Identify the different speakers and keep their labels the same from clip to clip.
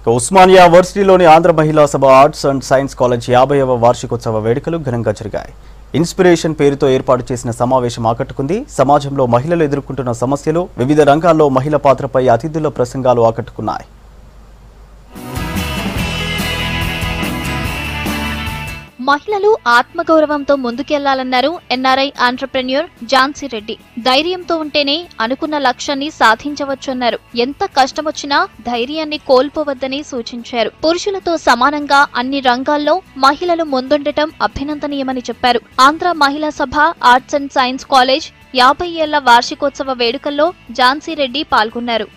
Speaker 1: ఉస్మానియా వర్సిటీలోని ఆంధ్ర మహిళా సభ arts and science college యాభైవ వార్షికోత్సవ వేడుకలు ఘనంగా జరిగాయి ఇన్స్పిరేషన్ పేరుతో ఏర్పాటు చేసిన సమావేశం ఆకట్టుకుంది సమాజంలో మహిళలు ఎదుర్కొంటున్న సమస్యలు వివిధ రంగాల్లో మహిళ పాత్రపై అతిథుల ప్రసంగాలు ఆకట్టుకున్నాయి
Speaker 2: మహిళలు ఆత్మగౌరవంతో ముందుకెళ్లాలన్నారు ఎన్ఆర్ఐ ఆంటర్ప్రెన్యూర్ ఝాన్సీ రెడ్డి ధైర్యంతో ఉంటేనే అనుకున్న లక్ష్యాన్ని సాధించవచ్చన్నారు ఎంత కష్టమొచ్చినా ధైర్యాన్ని కోల్పోవద్దని సూచించారు పురుషులతో సమానంగా అన్ని రంగాల్లో మహిళలు ముందుండటం అభినందనీయమని చెప్పారు ఆంధ్ర మహిళా సభ ఆర్ట్స్ అండ్ సైన్స్ కాలేజ్ యాభై ఏళ్ల వార్షికోత్సవ వేడుకల్లో ఝాన్సీ రెడ్డి పాల్గొన్నారు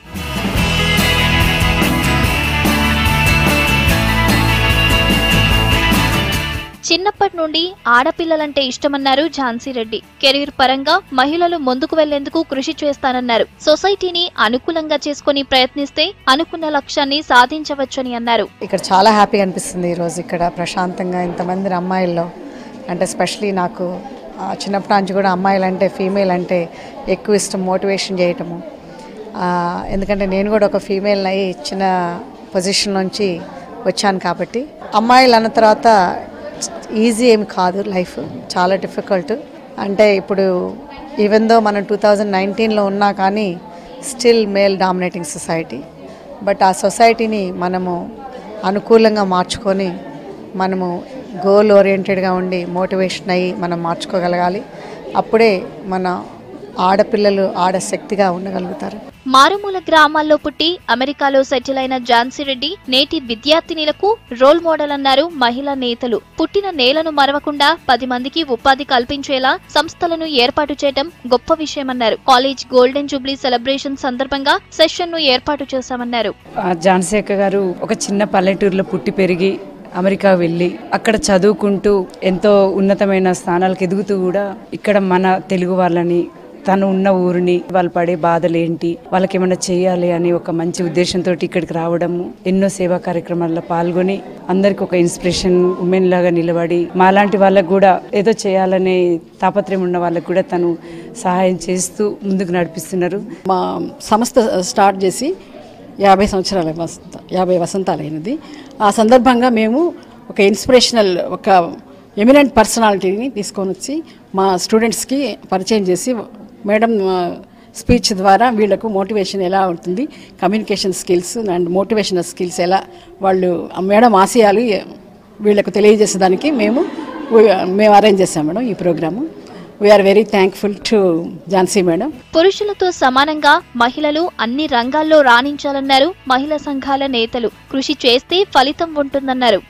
Speaker 2: చిన్నప్పటి నుండి ఆడపిల్లలంటే ఇష్టమన్నారు ఝాన్సీ రెడ్డి కెరీర్ పరంగా మహిళలు ముందుకు వెళ్లేందుకు కృషి చేస్తానన్నారు సొసైటీని అనుకూలంగా చేసుకుని ప్రయత్నిస్తే అనుకున్న లక్ష్యాన్ని సాధించవచ్చని అన్నారు
Speaker 3: ఇక్కడ చాలా హ్యాపీగా అనిపిస్తుంది ఈరోజు ఇక్కడ ప్రశాంతంగా ఇంతమంది అమ్మాయిల్లో అంటే స్పెషలీ నాకు ఆ, చిన్నప్పటి నుంచి కూడా అమ్మాయిలు అంటే ఫీమేల్ అంటే ఎక్కువ ఇష్టం మోటివేషన్ చేయటము ఆ, ఎందుకంటే నేను కూడా ఒక ఫీమేల్ అయ్యి చిన్న పొజిషన్ నుంచి వచ్చాను కాబట్టి అమ్మాయిలు అన్న తర్వాత ఈజీ ఏమి కాదు లైఫ్ చాలా డిఫికల్ట్ అంటే ఇప్పుడు ఈవెన్ దో మనం టూ థౌజండ్ నైన్టీన్లో ఉన్నా కానీ still male dominating society but ఆ సొసైటీని మనము అనుకూలంగా మార్చుకొని మనము గోల్ ఓరియంటెడ్గా ఉండి మోటివేషన్ అయ్యి మనం మార్చుకోగలగాలి అప్పుడే మన ఆడపిల్లలు ఆడశక్తిగా ఉండగలుగుతారు
Speaker 2: మారుమూల గ్రామాల్లో పుట్టి అమెరికాలో సెటిల్ అయిన ఝాన్సీ రెడ్డి నేటి విద్యార్థినిలకు రోల్ మోడల్ అన్నారు మహిళా నేతలు పుట్టిన నేలను మరవకుండా పది మందికి ఉపాధి కల్పించేలా సంస్థలను ఏర్పాటు చేయడం గొప్ప విషయమన్నారు కాలేజ్ గోల్డెన్ జూబ్లీ సెలబ్రేషన్ సందర్భంగా సెషన్ ను ఏర్పాటు చేశామన్నారు
Speaker 4: ఆ ఝాన్సీ అక్క గారు ఒక చిన్న పల్లెటూరులో పుట్టి పెరిగి అమెరికా వెళ్ళి అక్కడ చదువుకుంటూ ఎంతో ఉన్నతమైన స్థానాలకు ఎదుగుతూ కూడా ఇక్కడ మన తెలుగు వాళ్ళని తను ఉన్న ఊరిని వాళ్ళు పడే బాధలు ఏంటి వాళ్ళకి ఏమైనా చేయాలి అని ఒక మంచి ఉద్దేశంతో ఇక్కడికి రావడము ఎన్నో సేవా కార్యక్రమాల్లో పాల్గొని అందరికి ఒక ఇన్స్పిరేషన్ ఉమెన్ లాగా నిలబడి మాలాంటి వాళ్ళకు కూడా ఏదో చేయాలనే తాపత్రయం ఉన్న వాళ్ళకు కూడా తను సహాయం చేస్తూ ముందుకు నడిపిస్తున్నారు
Speaker 5: మా సంస్థ స్టార్ట్ చేసి యాభై సంవత్సరాల వసంత యాభై వసంతాలైనది ఆ సందర్భంగా మేము ఒక ఇన్స్పిరేషనల్ ఒక ఎమినెంట్ పర్సనాలిటీని తీసుకొని వచ్చి మా స్టూడెంట్స్కి పరిచయం చేసి మేడం స్పీచ్ ద్వారా వీళ్ళకు మోటివేషన్ ఎలా ఉంటుంది communication skills and motivational skills ఎలా వాళ్ళు ఆ మేడం ఆశయాలు వీళ్ళకు తెలియజేసేదానికి మేము మేము అరేంజ్ చేసాం మేడం ఈ programme we are very thankful to Jhansi madam
Speaker 2: పురుషులతో సమానంగా మహిళలు అన్ని రంగాల్లో రాణించాలన్నారు మహిళా సంఘాల నేతలు కృషి చేస్తే ఫలితం ఉంటుందన్నారు